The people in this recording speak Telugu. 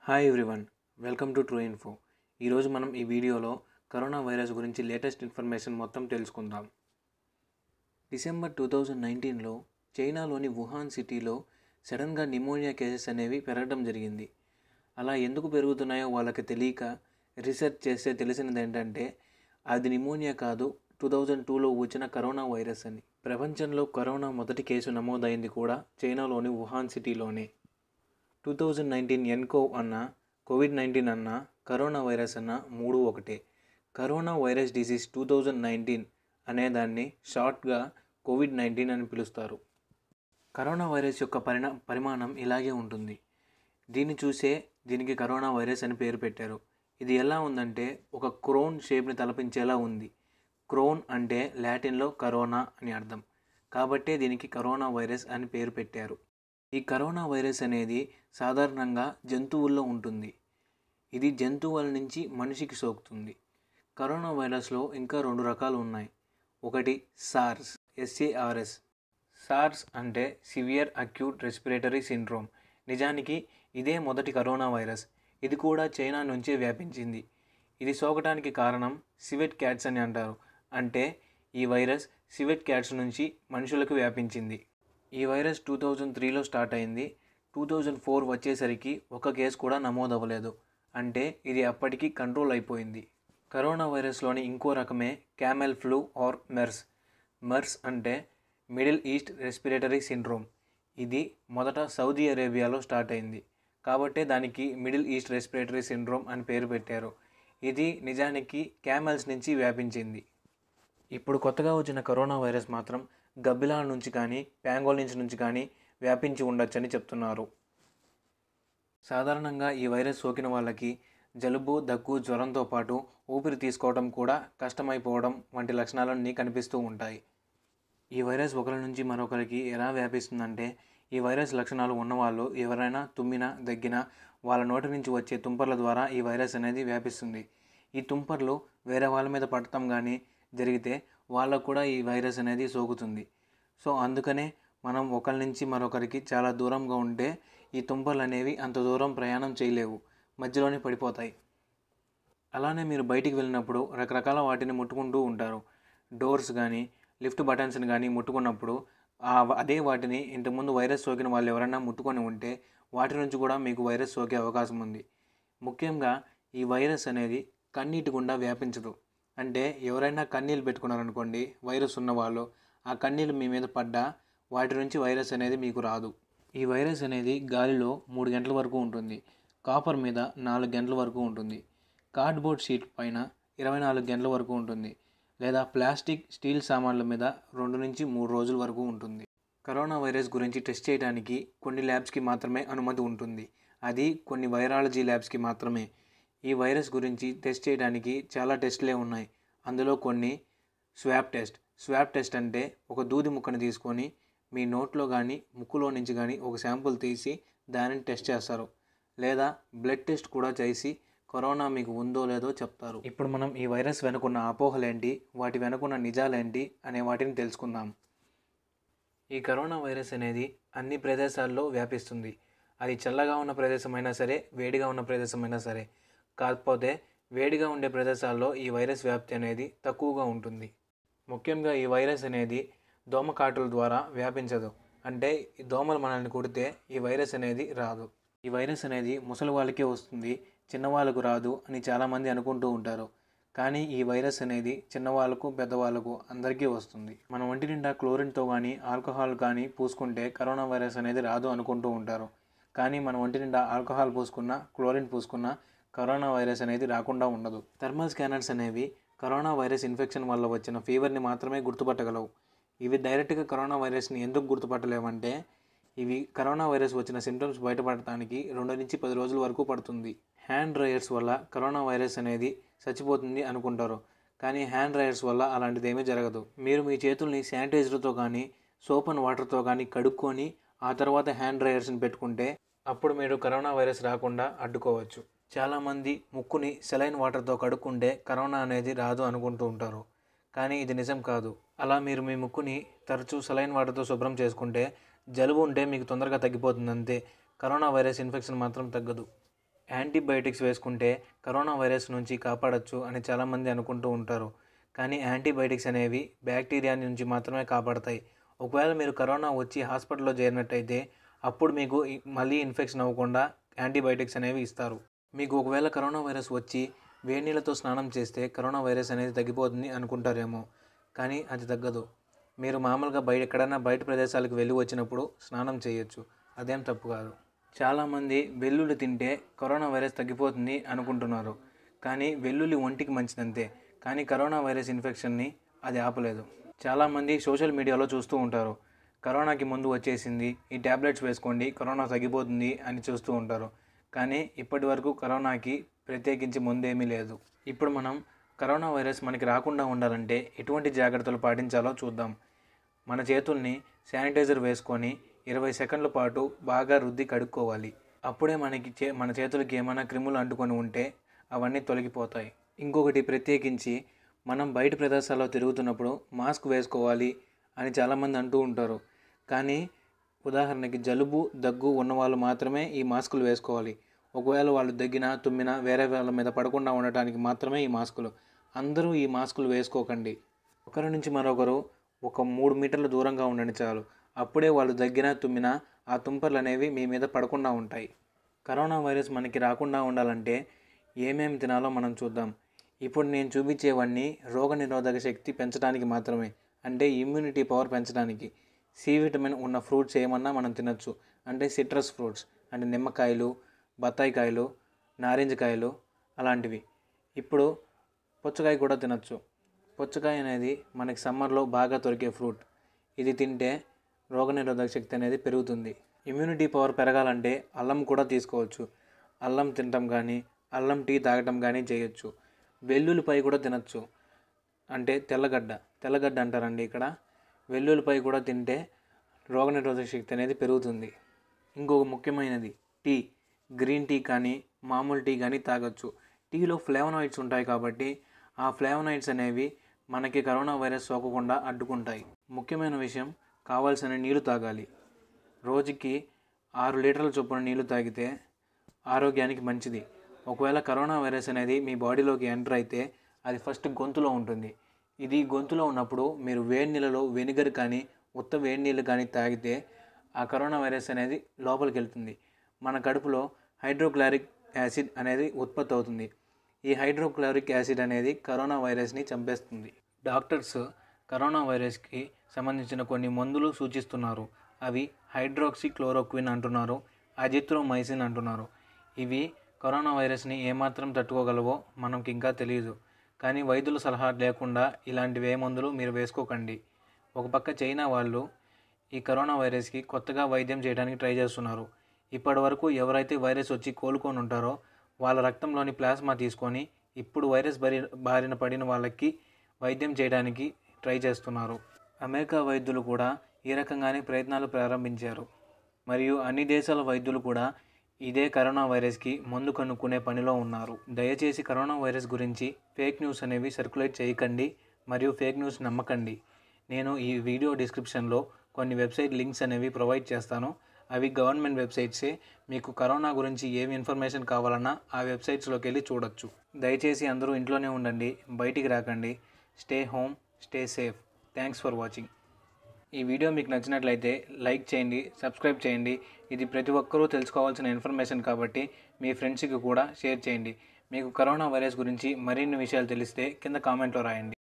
hi everyone welcome to true info ఈరోజు మనం ఈ వీడియోలో కరోనా వైరస్ గురించి లేటెస్ట్ ఇన్ఫర్మేషన్ మొత్తం తెలుసుకుందాం డిసెంబర్ టూ థౌజండ్ నైన్టీన్లో చైనాలోని వుహాన్ సిటీలో సడన్గా నిమోనియా కేసెస్ అనేవి పెరగడం జరిగింది అలా ఎందుకు పెరుగుతున్నాయో వాళ్ళకి తెలియక రీసెర్చ్ చేస్తే తెలిసినది ఏంటంటే అది నిమోనియా కాదు టూ థౌజండ్ టూలో వచ్చిన కరోనా వైరస్ అని ప్రపంచంలో కరోనా మొదటి కేసు నమోదైంది కూడా చైనాలోని వుహాన్ సిటీలోనే టూ థౌజండ్ నైన్టీన్ ఎన్కోవ్ అన్న కోవిడ్ నైన్టీన్ అన్న కరోనా వైరస్ అన్న మూడు ఒకటే corona virus disease two thousand nineteen అనేదాన్ని షార్ట్గా కోవిడ్ నైన్టీన్ అని పిలుస్తారు కరోనా వైరస్ యొక్క పరిణా పరిమాణం ఇలాగే ఉంటుంది దీన్ని చూసే దీనికి కరోనా వైరస్ అని పేరు పెట్టారు ఇది ఎలా ఉందంటే ఒక క్రోన్ షేప్ని తలపించేలా ఉంది క్రోన్ అంటే లాటిన్లో కరోనా అని అర్థం కాబట్టే దీనికి కరోనా వైరస్ అని పేరు పెట్టారు ఈ కరోనా వైరస్ అనేది సాధారణంగా జంతువుల్లో ఉంటుంది ఇది జంతువుల నుంచి మనిషికి సోకుతుంది కరోనా వైరస్లో ఇంకా రెండు రకాలు ఉన్నాయి ఒకటి సార్స్ ఎస్ఏఆర్ఎస్ సార్స్ అంటే సివియర్ అక్యూట్ రెస్పిరేటరీ సిండ్రోమ్ నిజానికి ఇదే మొదటి కరోనా వైరస్ ఇది కూడా చైనా నుంచే వ్యాపించింది ఇది సోకటానికి కారణం సివెట్ క్యాట్స్ అని అంటారు అంటే ఈ వైరస్ సివెట్ క్యాట్స్ నుంచి మనుషులకు వ్యాపించింది ఈ వైరస్ టూ థౌజండ్ త్రీలో స్టార్ట్ అయింది టూ థౌజండ్ ఫోర్ వచ్చేసరికి ఒక కేసు కూడా నమోదవ్వలేదు అంటే ఇది అప్పటికి కంట్రోల్ అయిపోయింది కరోనా వైరస్లోని ఇంకో రకమే camel flu or MERS MERS అంటే మిడిల్ ఈస్ట్ రెస్పిరేటరీ సిండ్రోమ్ ఇది మొదట సౌదీ అరేబియాలో స్టార్ట్ అయింది కాబట్టే దానికి మిడిల్ ఈస్ట్ రెస్పిరేటరీ సిండ్రోమ్ అని పేరు పెట్టారు ఇది నిజానికి క్యామెల్స్ నుంచి వ్యాపించింది ఇప్పుడు కొత్తగా వచ్చిన కరోనా వైరస్ మాత్రం గబ్బిలాల నుంచి కానీ ప్యాంగోల్ నుంచి నుంచి కానీ వ్యాపించి ఉండొచ్చని చెప్తున్నారు సాధారణంగా ఈ వైరస్ సోకిన వాళ్ళకి జలుబు దగ్గు జ్వరంతో పాటు ఊపిరి తీసుకోవడం కూడా కష్టమైపోవడం వంటి లక్షణాలన్నీ కనిపిస్తూ ఉంటాయి ఈ వైరస్ ఒకరి నుంచి మరొకరికి ఎలా వ్యాపిస్తుందంటే ఈ వైరస్ లక్షణాలు ఉన్నవాళ్ళు ఎవరైనా తుమ్మినా దగ్గినా వాళ్ళ నోటి నుంచి వచ్చే తుంపర్ల ద్వారా ఈ వైరస్ అనేది వ్యాపిస్తుంది ఈ తుంపర్లు వేరే వాళ్ళ మీద పడటం కానీ జరిగితే వాళ్ళకు కూడా ఈ వైరస్ అనేది సోకుతుంది సో అందుకనే మనం ఒకరి నుంచి మరొకరికి చాలా దూరంగా ఉంటే ఈ తుంపర్లు అనేవి అంత దూరం ప్రయాణం చేయలేవు మధ్యలోనే పడిపోతాయి అలానే మీరు బయటికి వెళ్ళినప్పుడు రకరకాల వాటిని ముట్టుకుంటూ ఉంటారు డోర్స్ కానీ లిఫ్ట్ బటన్స్ని కానీ ముట్టుకున్నప్పుడు ఆ అదే వాటిని ఇంతకుముందు వైరస్ సోకిన వాళ్ళు ఎవరైనా ముట్టుకొని ఉంటే వాటి నుంచి కూడా మీకు వైరస్ సోకే అవకాశం ఉంది ముఖ్యంగా ఈ వైరస్ అనేది కన్నీటి గుండా వ్యాపించదు అంటే ఎవరైనా కన్నీళ్ళు పెట్టుకున్నారనుకోండి వైరస్ ఉన్నవాళ్ళు ఆ కన్నీళ్ళు మీ మీద పడ్డా వాటి నుంచి వైరస్ అనేది మీకు రాదు ఈ వైరస్ అనేది గాలిలో మూడు గంటల వరకు ఉంటుంది కాపర్ మీద నాలుగు గంటల వరకు ఉంటుంది కార్డ్బోర్డ్ షీట్ పైన ఇరవై నాలుగు గంటల వరకు ఉంటుంది లేదా ప్లాస్టిక్ స్టీల్ సామాన్ల మీద రెండు నుంచి మూడు రోజుల వరకు ఉంటుంది కరోనా వైరస్ గురించి టెస్ట్ చేయడానికి కొన్ని ల్యాబ్స్కి మాత్రమే అనుమతి ఉంటుంది అది కొన్ని వైరాలజీ ల్యాబ్స్కి మాత్రమే ఈ వైరస్ గురించి టెస్ట్ చేయడానికి చాలా టెస్ట్లే ఉన్నాయి అందులో కొన్ని స్వాబ్ టెస్ట్ స్వాబ్ టెస్ట్ అంటే ఒక దూది ముక్కను తీసుకొని మీ నోట్లో కానీ ముక్కులో నుంచి కానీ ఒక శాంపుల్ తీసి దానిని టెస్ట్ చేస్తారు లేదా బ్లడ్ టెస్ట్ కూడా చేసి కరోనా మీకు ఉందో లేదో చెప్తారు ఇప్పుడు మనం ఈ వైరస్ వెనుకున్న అపోహలేంటి వాటి వెనుకున్న నిజాలేంటి అనే వాటిని తెలుసుకుందాం ఈ కరోనా వైరస్ అనేది అన్ని ప్రదేశాల్లో వ్యాపిస్తుంది అది చల్లగా ఉన్న ప్రదేశమైనా సరే వేడిగా ఉన్న ప్రదేశమైనా సరే కాకపోతే వేడిగా ఉండే ప్రదేశాల్లో ఈ వైరస్ వ్యాప్తి అనేది తక్కువగా ఉంటుంది ముఖ్యంగా ఈ వైరస్ అనేది దోమకాటుల ద్వారా వ్యాపించదు అంటే ఈ దోమలు మనల్ని కుడితే ఈ వైరస్ అనేది రాదు ఈ వైరస్ అనేది ముసలి వాళ్ళకే వస్తుంది చిన్నవాళ్ళకు రాదు అని చాలామంది అనుకుంటూ ఉంటారు కానీ ఈ వైరస్ అనేది చిన్నవాళ్ళకు పెద్దవాళ్ళకు అందరికీ వస్తుంది మన ఒంటి నిండా క్లోరిన్తో కానీ ఆల్కహాల్ కానీ పూసుకుంటే కరోనా వైరస్ అనేది రాదు అనుకుంటూ ఉంటారు కానీ మన ఒంటి నిండా ఆల్కహాల్ పూసుకున్నా క్లోరిన్ పూసుకున్నా కరోనా వైరస్ అనేది రాకుండా ఉండదు థర్మల్ స్కానర్స్ అనేవి కరోనా వైరస్ ఇన్ఫెక్షన్ వల్ల వచ్చిన ఫీవర్ని మాత్రమే గుర్తుపట్టగలవు ఇవి డైరెక్ట్గా కరోనా వైరస్ని ఎందుకు గుర్తుపట్టలేవంటే ఇవి కరోనా వైరస్ వచ్చిన సిమ్టమ్స్ బయటపడటానికి రెండు నుంచి పది రోజుల వరకు పడుతుంది హ్యాండ్ డ్రైయర్స్ వల్ల కరోనా వైరస్ అనేది చచ్చిపోతుంది అనుకుంటారు కానీ హ్యాండ్ డ్రైయర్స్ వల్ల అలాంటిది ఏమీ జరగదు మీరు మీ చేతుల్ని శానిటైజర్తో కానీ సోప్ అండ్ వాటర్తో కానీ కడుక్కొని ఆ తర్వాత హ్యాండ్ డ్రైయర్స్ని పెట్టుకుంటే అప్పుడు మీరు కరోనా వైరస్ రాకుండా అడ్డుకోవచ్చు చాలామంది ముక్కుని సెలైన్ వాటర్తో కడుక్కుంటే కరోనా అనేది రాదు అనుకుంటూ ఉంటారు కానీ ఇది నిజం కాదు అలా మీరు మీ ముక్కుని తరచూ సెలైన్ వాటర్తో శుభ్రం చేసుకుంటే జలుబు ఉంటే మీకు తొందరగా తగ్గిపోతుంది అంతే కరోనా వైరస్ ఇన్ఫెక్షన్ మాత్రం తగ్గదు యాంటీబయాటిక్స్ వేసుకుంటే కరోనా వైరస్ నుంచి కాపాడొచ్చు అని చాలామంది అనుకుంటూ ఉంటారు కానీ యాంటీబయాటిక్స్ అనేవి బ్యాక్టీరియా నుంచి మాత్రమే కాపాడతాయి ఒకవేళ మీరు కరోనా వచ్చి హాస్పిటల్లో చేరినట్టయితే అప్పుడు మీకు ఈ- మళ్ళీ ఇన్ఫెక్షన్ అవ్వకుండా యాంటీబయాటిక్స్ అనేవి ఇస్తారు మీకు ఒకవేళ కరోనా వైరస్ వచ్చి వేడి నీళ్ళతో స్నానం చేస్తే కరోనా వైరస్ అనేది తగ్గిపోతుంది అనుకుంటారేమో కానీ అది తగ్గదు మీరు మామూలుగా బయట ఎక్కడైనా బయట ప్రదేశాలకు వెళ్ళి వచ్చినప్పుడు స్నానం చేయొచ్చు అదేం తప్పు కాదు చాలామంది వెల్లుల్లి తింటే కరోనా వైరస్ తగ్గిపోతుంది అనుకుంటున్నారు కానీ వెల్లుల్లి ఒంటికి మంచిదంతే కానీ కరోనా వైరస్ ఇన్ఫెక్షన్ని అది ఆపలేదు చాలామంది సోషల్ మీడియాలో చూస్తూ ఉంటారు కరోనాకి ముందు వచ్చేసింది ఈ ట్యాబ్లెట్స్ వేసుకోండి కరోనా తగ్గిపోతుంది అని చూస్తూ ఉంటారు కానీ ఇప్పటి వరకు కరోనాకి ప్రత్యేకించి ముందేమీ లేదు ఇప్పుడు మనం కరోనా వైరస్ మనకి రాకుండా ఉండాలంటే ఎటువంటి జాగ్రత్తలు పాటించాలో చూద్దాం మన చేతుల్ని శానిటైజర్ వేసుకొని ఇరవై సెకండ్ల పాటు బాగా రుద్ది కడుక్కోవాలి అప్పుడే మనకి చే మన చేతులకి ఏమైనా క్రిములు అంటుకొని ఉంటే అవన్నీ తొలగిపోతాయి ఇంకొకటి ప్రత్యేకించి మనం బయట ప్రదేశాల్లో తిరుగుతున్నప్పుడు మాస్క్ వేసుకోవాలి అని చాలామంది అంటూ ఉంటారు కానీ ఉదాహరణకి జలుబు దగ్గు ఉన్నవాళ్ళు మాత్రమే ఈ మాస్కులు వేసుకోవాలి ఒకవేళ వాళ్ళు దగ్గినా తుమ్మినా వేరే వాళ్ళ మీద పడకుండా ఉండటానికి మాత్రమే ఈ మాస్కులు అందరూ ఈ మాస్కులు వేసుకోకండి ఒకరి నుంచి మరొకరు ఒక మూడు మీటర్ల దూరంగా ఉండండి చాలు అప్పుడే వాళ్ళు దగ్గినా తుమ్మినా ఆ తుంపర్లు అనేవి మీ మీద పడకుండా ఉంటాయి కరోనా వైరస్ మనకి రాకుండా ఉండాలంటే ఏమేమి తినాలో మనం చూద్దాం ఇప్పుడు నేను చూపించేవన్నీ రోగనిరోధక శక్తి పెంచడానికి మాత్రమే అంటే ఇమ్యూనిటీ పవర్ పెంచడానికి సి విటమిన్ ఉన్న ఫ్రూట్స్ ఏమన్నా మనం తినొచ్చు అంటే సిట్రస్ ఫ్రూట్స్ అంటే నిమ్మకాయలు బత్తాయికాయలు నారింజకాయలు అలాంటివి ఇప్పుడు పుచ్చకాయ కూడా తినొచ్చు పుచ్చకాయ అనేది మనకి సమ్మర్లో బాగా దొరికే ఫ్రూట్ ఇది తింటే రోగనిరోధక శక్తి అనేది పెరుగుతుంది ఇమ్యూనిటీ పవర్ పెరగాలంటే అల్లం కూడా తీసుకోవచ్చు అల్లం తినటం కానీ అల్లం టీ తాగటం కానీ చేయొచ్చు వెల్లుల్లిపై కూడా తినచ్చు అంటే తెల్లగడ్డ తెల్లగడ్డ అంటారండి ఇక్కడ వెల్లుల్లిపై కూడా తింటే రోగనిరోధక శక్తి అనేది పెరుగుతుంది ఇంకొక ముఖ్యమైనది టీ గ్రీన్ టీ కానీ మామూలు టీ కానీ తాగొచ్చు టీలో ఫ్లేవనాయిడ్స్ ఉంటాయి కాబట్టి ఆ ఫ్లేవనాయిడ్స్ అనేవి మనకి కరోనా వైరస్ సోకకుండా అడ్డుకుంటాయి ముఖ్యమైన విషయం కావాల్సిన నీళ్లు తాగాలి రోజుకి ఆరు లీటర్ల చొప్పున నీళ్లు తాగితే ఆరోగ్యానికి మంచిది ఒకవేళ కరోనా వైరస్ అనేది మీ బాడీలోకి ఎంటర్ అయితే అది ఫస్ట్ గొంతులో ఉంటుంది ఇది గొంతులో ఉన్నప్పుడు మీరు వేడి నీళ్ళలో వెనిగర్ కానీ ఉత్త వేడి నీళ్ళు కానీ తాగితే ఆ కరోనా వైరస్ అనేది లోపలికి వెళ్తుంది మన కడుపులో హైడ్రోక్లారిక్ యాసిడ్ అనేది ఉత్పత్తి అవుతుంది ఈ హైడ్రోక్లోరిక్ యాసిడ్ అనేది కరోనా వైరస్ని చంపేస్తుంది డాక్టర్స్ కరోనా వైరస్కి సంబంధించిన కొన్ని మందులు సూచిస్తున్నారు అవి హైడ్రోక్సీ క్లోరోక్విన్ అంటున్నారు అజిత్రోమైసిన్ అంటున్నారు ఇవి కరోనా వైరస్ని ఏమాత్రం తట్టుకోగలవో మనకి ఇంకా తెలియదు కానీ వైద్యుల సలహా లేకుండా ఇలాంటివి ఏ మందులు మీరు వేసుకోకండి ఒక పక్క చైనా వాళ్ళు ఈ కరోనా వైరస్కి కొత్తగా వైద్యం చేయడానికి ట్రై చేస్తున్నారు ఇప్పటి వరకు ఎవరైతే వైరస్ వచ్చి కోలుకొని ఉంటారో వాళ్ళ రక్తంలోని ప్లాస్మా తీసుకొని ఇప్పుడు వైరస్ బరి బారిన పడిన వాళ్ళకి వైద్యం చేయడానికి ట్రై చేస్తున్నారు అమెరికా వైద్యులు కూడా ఈ రకంగానే ప్రయత్నాలు ప్రారంభించారు మరియు అన్ని దేశాల వైద్యులు కూడా ఇదే కరోనా వైరస్కి మందు కనుక్కునే పనిలో ఉన్నారు దయచేసి కరోనా వైరస్ గురించి ఫేక్ న్యూస్ అనేవి సర్క్యులేట్ చేయకండి మరియు ఫేక్ న్యూస్ నమ్మకండి నేను ఈ వీడియో డిస్క్రిప్షన్లో కొన్ని వెబ్సైట్ లింక్స్ అనేవి ప్రొవైడ్ చేస్తాను అవి గవర్నమెంట్ వెబ్సైట్సే మీకు కరోనా గురించి ఏమి ఇన్ఫర్మేషన్ కావాలన్నా ఆ వెబ్సైట్స్లోకి వెళ్ళి చూడొచ్చు దయచేసి అందరూ ఇంట్లోనే ఉండండి బయటికి రాకండి stay home stay safe thanks for watching ఈ వీడియో మీకు నచ్చినట్లయితే లైక్ చేయండి సబ్స్క్రైబ్ చేయండి ఇది ప్రతి ఒక్కరూ తెలుసుకోవాల్సిన ఇన్ఫర్మేషన్ కాబట్టి మీ ఫ్రెండ్స్కి కూడా షేర్ చేయండి మీకు కరోనా వైరస్ గురించి మరిన్ని విషయాలు తెలిస్తే కింద కామెంట్లో రాయండి